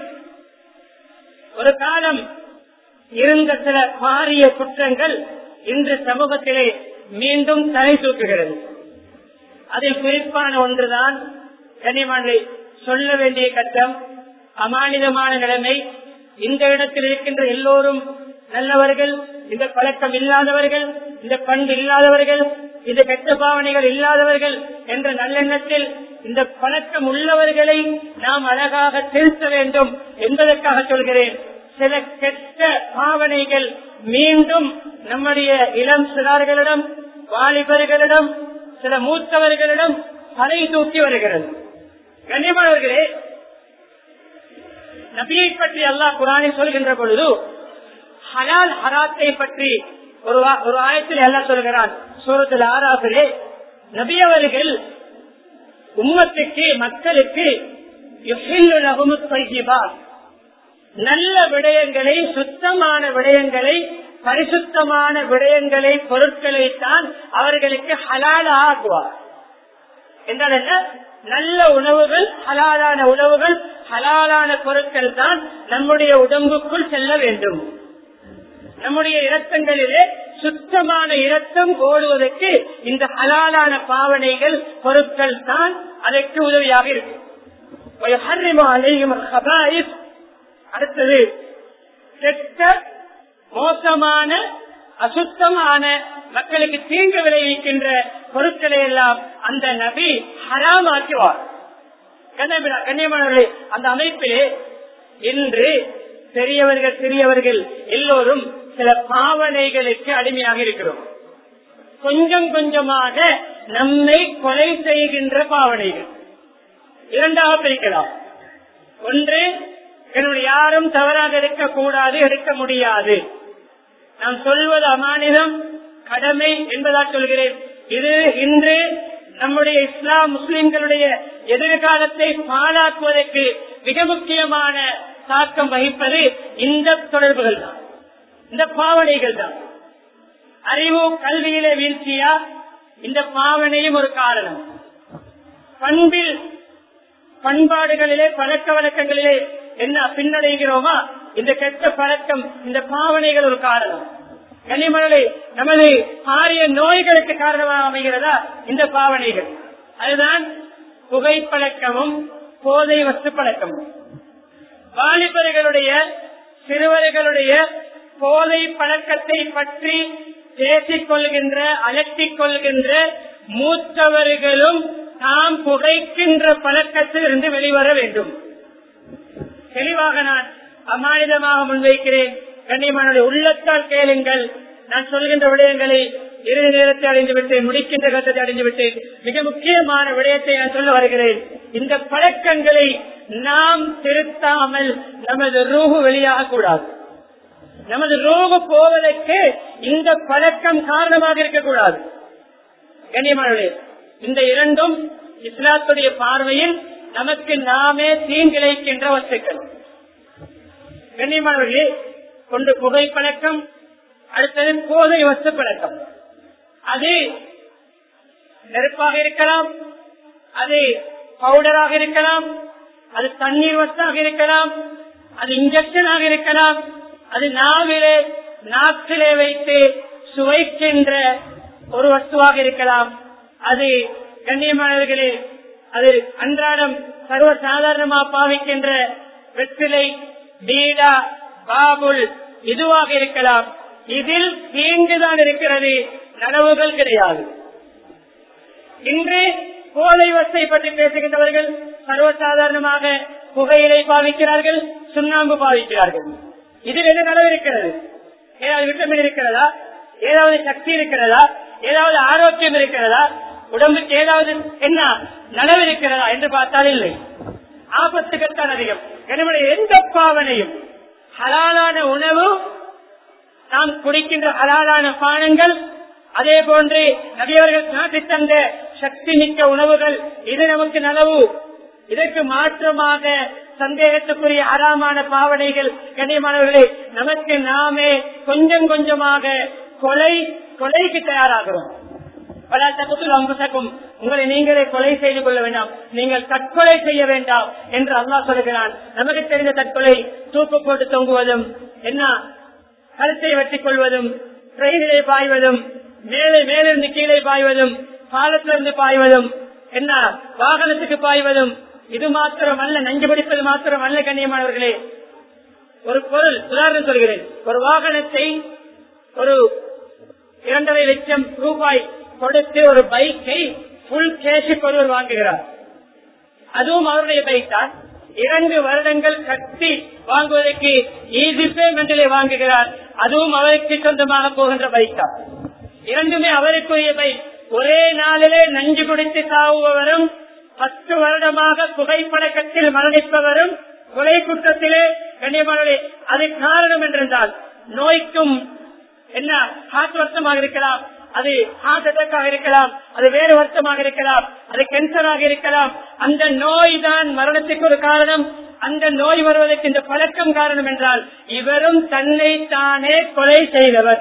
Speaker 1: ஒரு காலம் இருந்த சில பாரிய குற்றங்கள் இன்று சமூகத்திலே மீண்டும் தலை தூக்குகிறது அதில் குறிப்பான ஒன்றுதான் கனிமலை சொல்ல வேண்டிய கட்டம் அமானிதமான நிலைமை இந்த இடத்தில் இருக்கின்ற எல்லோரும் நல்லவர்கள் இந்த பழக்கம் இல்லாதவர்கள் இந்த பண்பு இல்லாதவர்கள் இந்த கெட்ட பாவனைகள் இல்லாதவர்கள் என்ற நல்லெண்ணத்தில் இந்த பழக்கம் உள்ளவர்களை நாம் அழகாக திருத்த வேண்டும் என்பதற்காக சொல்கிறேன் சில கெட்ட பாவனைகள் மீண்டும் நம்முடைய இளம் சிறார்களிடம் வாலிபர்களிடம் சில மூத்தவர்களிடம் தலை தூக்கி வருகிறது கண்ணியமானவர்களே நபியை பற்றி அல்லாஹ் குரானில் சொல்கின்ற பொழுது ஹலால் ஹராத்தை பற்றி ஒரு வா- ஒரு ஆயத்தில் எல்லாம் சொல்கிறான் சூரத்தில் ஆறாபிலே நபி அவர்கள் உம்மத்துக்கு மக்களுக்கு யுஹில்லு லஹுமுத் தையிபாத். நல்ல விடயங்களை சுத்தமான விடயங்களை பரிசுத்தமான விடயங்களை பொருட்களை தான் அவர்களுக்கு ஹலால ஆக்குவார் என்றால் என்ன நல்ல உணவுகள் ஹலாலான உணவுகள் ஹலாலான பொருட்கள் தான் நம்முடைய உடம்புக்குள் செல்ல வேண்டும் நம்முடைய இரத்தங்களிலே சுத்தமான இரத்தம் ஓடுவதற்கு இந்த ஹலாலான பாவனைகள் பொருட்கள் தான் அதற்கு உதவியாக இருக்கும் ويحرم عليهم الخبائث. அடுத்தது கெட்ட மோசமான அசுத்தமான மக்களுக்கு தீங்கு விளைவிக்கின்ற பொருட்களை எல்லாம் அந்த நபி ஹராமாக்குவார் கண்ணியமான- கண்ணியமானவர்களே அந்த அமைப்பிலே இன்று பெரியவர்கள் சிறியவர்கள் எல்லோரும் சில பாவனைகளுக்கு அடிமையாக இருக்கிறோம் கொஞ்சம் கொஞ்சமாக நம்மை கொலை செய்கின்ற பாவனைகள் இரண்டாக பிரிக்கலாம் ஒன்று என்னுடைய யாரும் தவறாக இருக்கக்கூடாது எடுக்க முடியாது நான் சொல்வது அமானிதம் கடமை என்பதால் சொல்கிறேன் இது இன்று நம்முடைய இஸ்லாம் முஸ்லிம்களுடைய எதிர்காலத்தை பாழாக்குவதற்கு மிக முக்கியமான தாக்கம் வகிப்பது இந்த தொடர்புகள் தான் இந்த பாவனைகள் தான் அறிவு கல்வியிலே வீழ்ச்சியா இந்த பாவனையும் ஒரு காரணம் பண்பில் பண்பாடுகளிலே பழக்க வழக்கங்களிலே என்ன பின்னடைகிறோமா இந்த கெட்ட பழக்கம் இந்த பாவனைகள் ஒரு காரணம் கனிமணலை நமது பாரிய நோய்களுக்கு காரணமாக அமைகிறதா இந்த பாவனைகள் அதுதான் புகைப்பழக்கமும் போதை வஸ்து பழக்கமும் வாலிபர்களுடைய சிறுவர்களுடைய போதை பழக்கத்தை பற்றி பேசிக் கொள்கின்ற அலட்டிக் கொள்கின்ற மூத்தவர்களும் தாம் புகைக்கின்ற பழக்கத்தில் இருந்து வெளிவர வேண்டும் தெளிவாக நான் அமானிதமாக முன்வைக்கிறேன் கண்ணியமான உள்ளத்தால் கேளுங்கள் நான் சொல்கின்ற விடயங்களை இறுதி நேரத்தை அடைந்து விட்டேன் முடிக்கின்ற கட்டத்தை அடைந்து விட்டேன் மிக முக்கியமான விடயத்தை நான் சொல்ல வருகிறேன் இந்த பழக்கங்களை நாம் திருத்தாமல் நமது ரூஹு வெளியாக கூடாது நமது ரூஹு போவதற்கு இந்த பழக்கம் காரணமாக இருக்கக்கூடாது கண்ணியமானவர்களே இந்த இரண்டும் இஸ்லாத்துடைய பார்வையில் நமக்கு நாமே தீங்கிழைக்கின்ற வஸ்துக்கள் கண்ணியமானவர்களே ஒன்று புகைப்பழக்கம் அடுத்தது போதை வஸ்து பழக்கம் அது நெருப்பாக இருக்கலாம் அது பவுடராக இருக்கலாம் அது தண்ணீர் வஸ்தாக இருக்கலாம் அது இன்ஜெக்ஷனாக இருக்கலாம் அது நாவிலே நாக்கிலே வைத்து சுவைக்கின்ற ஒரு வஸ்துவாக இருக்கலாம் அது கண்ணியமானவர்களே அது அன்றாடம் சர்வ சாதாரணமா பாவிக்கின்ற வெற்றிலை பீடா பாபுல் இதுவாக இருக்கலாம் இதில் தீங்குதான் இருக்கிறது நனவுகள் கிடையாது இன்று கோலை வசை பற்றி பேசுகின்றவர்கள் சர்வசாதாரணமாக புகையிலை பாவிக்கிறார்கள் சுண்ணாம்பு பாவிக்கிறார்கள் இதில் என்ன நனவு இருக்கிறது ஏதாவது விட்டமின் இருக்கிறதா ஏதாவது சக்தி இருக்கிறதா ஏதாவது ஆரோக்கியம் இருக்கிறதா உடம்புக்கு ஏதாவது என்ன நனவு இருக்கிறதா என்று பார்த்தால் இல்லை ஆபத்துகள் தான் அதிகம் எனவே எந்த பாவனையும் ஹலாலான உணவு நாம் குடிக்கின்ற ஹலாலான பானங்கள் அதே போன்று நபியவர்கள் நாட்டி தந்த சக்தி மிக்க உணவுகள் இது நமக்கு நனவு இதற்கு மாற்றமாக சந்தேகத்துக்குரிய அறாமான பாவனைகள் கண்ணியமானவர்களே நமக்கு நாமே கொஞ்சம் கொஞ்சமாக கொலை கொலைக்கு தயாராகிறோம் பல தப்பத்தில் அம்பசக்கும் உங்களை நீங்களே கொலை செய்து கொள்ள வேண்டாம் நீங்கள் தற்கொலை செய்ய வேண்டாம் என்று அல்லாஹ் சொல்கிறான் நமக்கு தெரிந்த தற்கொலை தூக்கு போட்டு தொங்குவதும் என்ன கழுத்தை வெட்டிக் கொள்வதும் ட்ரெயினிலே பாய்வதும் மேலே மேலிருந்து கீழே பாய்வதும் பாலத்திலிருந்து பாய்வதும் என்ன வாகனத்துக்கு பாய்வதும் இது மாத்திரம் அல்ல நஞ்சு பிடிப்பது மாத்திரம் அல்ல கண்ணியமானவர்களே ஒரு பொருள் உதாரணம் சொல்கிறேன் ஒரு வாகனத்தை ஒரு இரண்டரை லட்சம் ரூபாய் கொடுத்து ஒரு பைக்கை புல் கேஷுக்கு ஒருவர் வாங்குகிறார் அதுவும் அவருடைய பைக் தான் இரண்டு வருடங்கள் கட்டி வாங்குவதற்கு ஈஸி பேமெண்டிலே வாங்குகிறார் அதுவும் அவருக்கு சொந்தமாக போகின்ற பைக் தான் இரண்டுமே அவருக்குரிய பைக் ஒரே நாளிலே நஞ்சு குடித்து சாவுபவரும் பத்து வருடமாக புகைப்பழக்கத்தில் மரணிப்பவரும் கொலை குற்றத்திலே கண்ணியமானவரே அது காரணம் என்றிருந்தால் நோய்க்கும் என்ன ஹார்ட் வருத்தமாக இருக்கலாம் அது ஹார்ட் அட்டாக்காக இருக்கலாம் அது வேறு வருத்தமாக இருக்கலாம் அது கேன்சராக இருக்கலாம் அந்த நோய் தான் மரணத்துக்கு ஒரு காரணம் அந்த நோய் வருவதற்கு இந்த பழக்கம் காரணம் என்றால் இவரும் தன்னை தானே கொலை செய்தவர்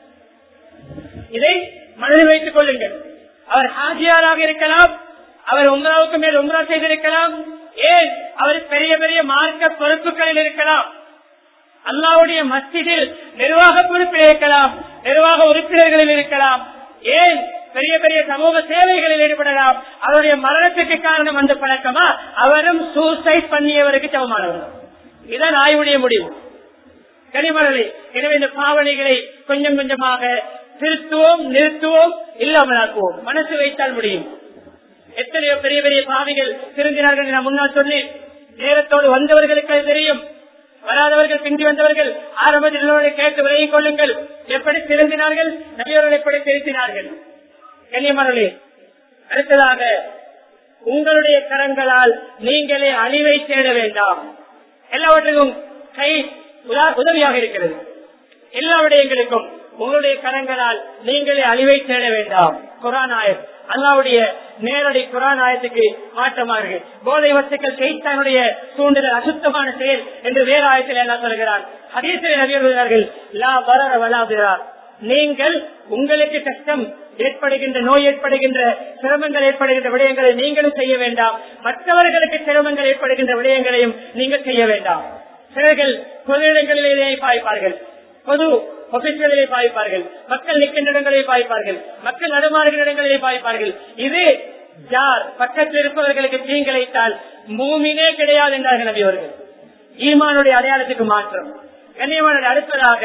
Speaker 1: இதை மனதில் வைத்துக் கொள்ளுங்கள் அவர் ஹாஜியாராக இருக்கலாம் அவர் உம்ராவுக்கு மேல் உம்ரா செய்திருக்கலாம் ஏன் அவர் பெரிய பெரிய மார்க்க பொறுப்புகளில் இருக்கலாம் அல்லாவுடைய மஸ்ஜிதில் நிர்வாக பொறுப்பில் இருக்கலாம் நிர்வாக உறுப்பினர்களில் இருக்கலாம் ஏன் பெரிய பெரிய சமூக சேவைகளில் ஈடுபடலாம் அவருடைய மரணத்துக்கு காரணம் அந்த பழக்கமா அவரும் சூசைட் பண்ணியவருக்கு சமமானவர் இதான் ஆய்வுடைய முடிவு கனிமரலே எனவே இந்த பாவனைகளை கொஞ்சம் கொஞ்சமாக திருத்துவோம் நிறுத்துவோம் இல்லாமலாக்குவோம் மனசு வைத்தால் முடியும் எத்தனையோ பெரிய பெரிய பாவிகள் திருந்தினார்கள் நான் முன்னால் சொன்னேன் நேரத்தோடு வந்தவர்களுக்கு அது தெரியும் வராதவர்கள் பிந்தி வந்தவர்கள் ஆரம்பத்தில் கேட்டு விலகிக் கொள்ளுங்கள் எப்படி திருந்தினார்கள் நபியவர்கள் எப்படி திருத்தினார்கள் கண்ணியமானே அடுத்ததாக உங்களுடைய கரங்களால் நீங்களே அழிவை தேட வேண்டாம் எல்லாவற்றுக்கும் கை உதா- உதவியாக இருக்கிறது எல்லா விடயங்களுக்கும் உங்களுடைய கரங்களால் நீங்களே அழிவை தேட வேண்டாம் குரான் ஆயத் அல்லாவுடைய நேரடி குரான் ஆயத்துக்கு மாற்றமாக போதை வஸ்துக்கள் செய்தானுடைய தூண்டுதல் அசுத்தமான செயல் என்று வேறு ஆயத்தில் எல்லாம் சொல்கிறார் அதீசிலே நபியர்கள் லா வரர வலாதிரார் நீங்கள் உங்களுக்கு கஷ்டம் ஏற்படுகின்ற நோய் ஏற்படுகின்ற சிரமங்கள் ஏற்படுகின்ற விடயங்களை நீங்களும் செய்ய வேண்டாம் மற்றவர்களுக்கு சிரமங்கள் ஏற்படுகின்ற விடயங்களையும் நீங்கள் செய்ய வேண்டாம் சிலர்கள் பொது இடங்களிலே பாய்ப்பார்கள் பொது ஆபீஸ்களிலே பாய்ப்பார்கள் மக்கள் நிற்கின்ற இடங்களிலே பாய்ப்பார்கள் மக்கள் நடுமாறுகிற இடங்களிலே பாய்ப்பார்கள் இது யார் பக்கத்தில் இருப்பவர்களுக்கு தீங்கிழைத்தால் மூமினே கிடையாது என்றார்கள் நபி அவர்கள் ஈமானுடைய அடையாளத்துக்கு மாற்றம் கண்ணியமான அடுத்ததாக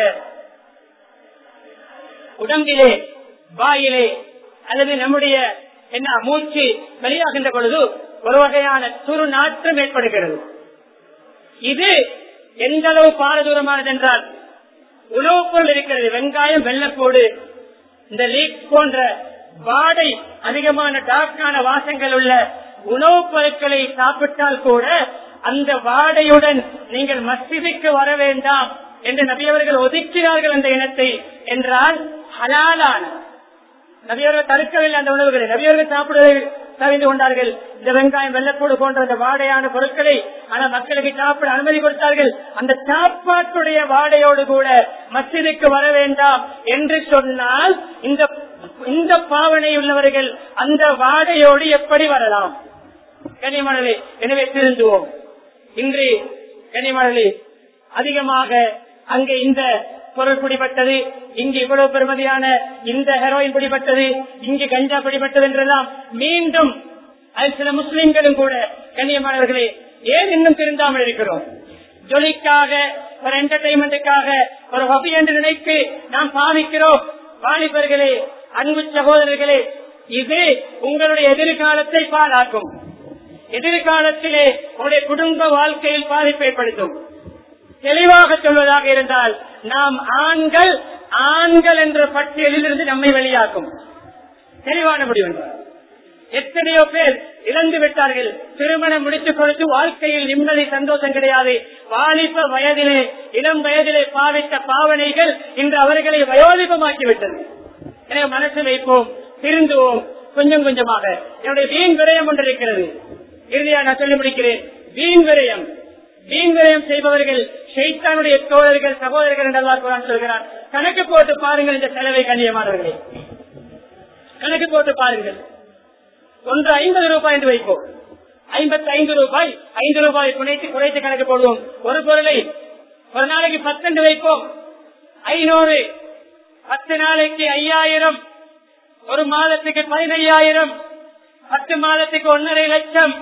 Speaker 1: உடம்பிலே வாயிலே அல்லது நம்முடைய என்ன மூச்சு வெளியாகின்ற பொழுது ஒரு வகையான துரு நாற்றம் ஏற்படுகிறது இது எந்த அளவு பாரதூரமானது என்றால் உணவுப் பொருள் இருக்கிறது வெங்காயம் வெள்ளப்போடு இந்த லீக் போன்ற வாடை அதிகமான டார்க்கான வாசங்கள் உள்ள உணவுப் பொருட்களை சாப்பிட்டால் கூட அந்த வாடையுடன் நீங்கள் மஸ்ஜிதுக்கு வர வேண்டாம் என்று நபியவர்கள் ஒதுக்கினார்கள் அந்த இனத்தை என்றால் ஹலாலான நபியவர்கள் தடுக்கவில்லை அந்த உணவுகளை நபியவர்கள் சாப்பிடுவதை தவிந்து கொண்டார்கள் இந்த வெங்காயம் வெள்ளப்பூடு போன்ற அந்த வாடையான பொருட்களை ஆனா மக்களுக்கு சாப்பிட அனுமதி கொடுத்தார்கள் அந்த சாப்பாட்டுடைய வாடையோடு கூட மசிதுக்கு வர வேண்டாம் என்று சொன்னால் இந்த இந்த பாவனை உள்ளவர்கள் அந்த வாடையோடு எப்படி வரலாம் கனிமணலே எனவே திருந்துவோம் இன்று கனிமணலே அதிகமாக அங்கே இந்த பொருள் பிடிபட்டது இங்கு இவ்வளவு பெருமதியான இந்த ஹெரோயின் பிடிபட்டது இங்கு கஞ்சா பிடிபட்டது என்றெல்லாம் மீண்டும் அது சில முஸ்லிம்களும் கூட கண்ணியமானவர்களே ஏன் இன்னும் திருந்தாமல் இருக்கிறோம் ஜொலிக்காக ஒரு என்டர்டைன்மெண்ட்டுக்காக ஒரு ஹபி என்று நினைத்து நாம் பாவிக்கிறோம் வாலிபர்களே அன்பு சகோதரர்களே இது உங்களுடைய எதிர்காலத்தை பாழாக்கும் எதிர்காலத்திலே உங்களுடைய குடும்ப வாழ்க்கையில் பாதிப்பு ஏற்படுத்தும் தெளிவாக சொல்வதாக இருந்தால் நாம் ஆண்கள் ஆண்கள் என்ற பட்டியலில் இருந்து நம்மை வெளியாக்கும் தெளிவான முடிவு என்றார். எத்தனையோ பேர் இழந்து விட்டார்கள் திருமணம் முடித்துக் கொடுத்து வாழ்க்கையில் நிம்மதி சந்தோஷம் கிடையாது வாலிப வயதிலே இளம் வயதிலே பாவித்த பாவனைகள் இன்று அவர்களை வயோதிபமாக்கிவிட்டது எனவே மனசு வைப்போம் திருந்துவோம் கொஞ்சம் கொஞ்சமாக என்னுடைய வீண் விரயம் ஒன்று இருக்கிறது இறுதியா நான் சொல்லி முடிக்கிறேன் வீண் விரயம் வீண் விரயம் செய்பவர்கள் ஷைத்தானுடைய தோழர்கள் சகோதரர்கள் என்று அல்லாஹ் குர்ஆன் சொல்கிறார் கணக்கு போட்டு பாருங்கள் இந்த செலவை கண்ணியமானவர்களே கணக்கு போட்டு பாருங்கள் ஒன்று ஐம்பது ரூபாய் என்று வைப்போம் ஐம்பத்தி ஐந்து ரூபாய் ஐந்து ரூபாய் குறைத்து குறைத்து கணக்கு போடுவோம் ஒரு பொருளை ஒரு நாளைக்கு பத்தெண்டு வைப்போம் ஐநூறு பத்து நாளைக்கு ஐயாயிரம் ஒரு மாதத்துக்கு பதினையாயிரம் பத்து மாதத்துக்கு ஒன்னரை லட்சம்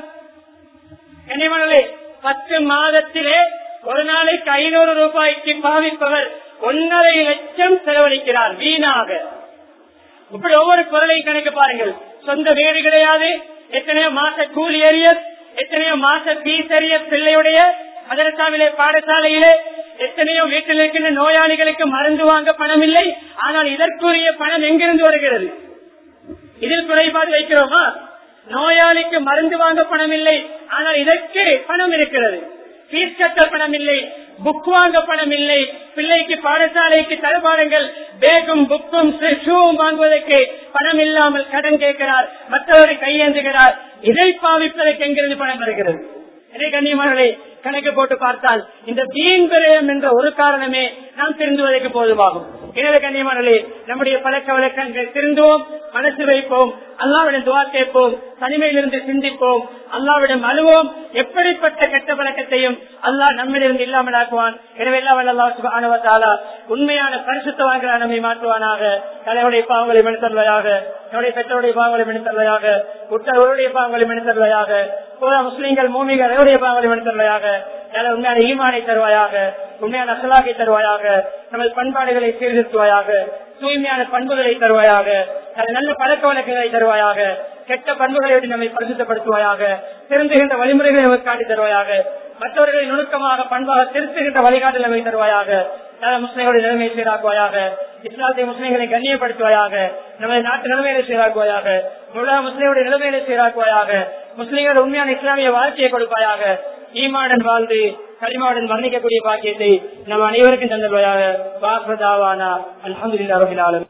Speaker 1: கனிமணலே பத்து மாதத்திலே ஒரு நாளைக்கு ஐநூறு ரூபாய்க்கு பாவிப்பவர் ஒன்னரை லட்சம் செலவழிக்கிறார் வீணாக இப்படி ஒவ்வொரு பொருளையும் கணக்கு பாருங்கள் சொந்த வீடு கிடையாது எத்தனையோ மாச கூலி எரியஸ் எத்தனையோ மாச பீஸ் எரிய பிள்ளையுடைய மதரசாவிலே பாடசாலையிலே எத்தனையோ வீட்டில் இருக்கின்ற நோயாளிகளுக்கு மருந்து வாங்க பணம் இல்லை ஆனால் இதற்குரிய பணம் எங்கிருந்து வருகிறது இதில் குறைபாடு வைக்கிறோமா நோயாளிக்கு மருந்து வாங்க பணம் இல்லை ஆனால் இதற்கு பணம் இருக்கிறது பீஸ் கட்ட பணம் இல்லை புக் வாங்க பணம் இல்லை பிள்ளைக்கு பாடசாலைக்கு தரபாடங்கள் பேகும் புக்கும் ஷூவும் வாங்குவதற்கு பணம் இல்லாமல் கடன் கேட்கிறார் மற்றவரை கையேந்துகிறார் இதை பாவிப்பதற்கு எங்கிருந்து பணம் வருகிறது இதே கண்ணியமானே கணக்கு போட்டு பார்த்தால் இந்த வீண் விரயம் என்ற ஒரு காரணமே நாம் திருந்துவதற்கு போதுமாகும் எனவே கண்ணியமானே நம்முடைய பழக்க வழக்கங்கள் திருந்துவோம் மனசு வைப்போம் அல்லாவிடம் துவா கேட்போம் தனிமையிலிருந்து சிந்திப்போம் அல்லாவிடம் அழுவோம் எப்படிப்பட்ட கெட்ட பழக்கத்தையும் அல்லாஹ் நம்மிலிருந்து இல்லாமல் ஆக்குவான் எனவே எல்லாம் ஆனவத்தாலா உண்மையான பரிசுத்தவான்களை நம்மை மாற்றுவானாக தலைவருடைய பாவங்களை மனிதர்களாக என்னுடைய பெற்றோருடைய பாவங்களை மனிதர்களாக உற்றவருடைய பாவங்களை மனிதர்களாக பூரா முஸ்லீம்கள் மூமிகள் அவருடைய பாவங்களை மனிதர்களாக நல்ல உண்மையான ஈமானை தருவாயாக உண்மையான அசலாக்கை தருவாயாக நமது பண்பாடுகளை சீர்திருத்துவாயாக தூய்மையான பண்புகளை தருவாயாக அது நல்ல பழக்க வழக்கங்களை தருவாயாக கெட்ட பண்புகளை விட்டு நம்மை பரிசுத்தப்படுத்துவாயாக திருந்துகின்ற வழிமுறைகளை நமக்கு காட்டி தருவாயாக மற்றவர்களை நுணுக்கமாக பண்பாக திருத்துகின்ற வழிகாட்டல் நம்மை தருவாயாக நல்ல முஸ்லிம்களுடைய நிலைமையை சீராக்குவாயாக இஸ்லாத்திய முஸ்லிம்களை கண்ணியப்படுத்துவாயாக நமது நாட்டு நிலைமைகளை சீராக்குவாயாக முழு முஸ்லிம்களுடைய நிலைமைகளை சீராக்குவாயாக முஸ்லிம்கள் உண்மையான இஸ்லாமிய வாழ்க்கையை கொடுப்பாயாக ஈமாடன் வாழ்ந்து களிமாவுடன் வர்ணிக்கக்கூடிய பாக்கியத்தை நம் அனைவருக்கும் தந்தல்வாயாக வாசதாவானா அலமதுல்லா ரபில் ஆலம்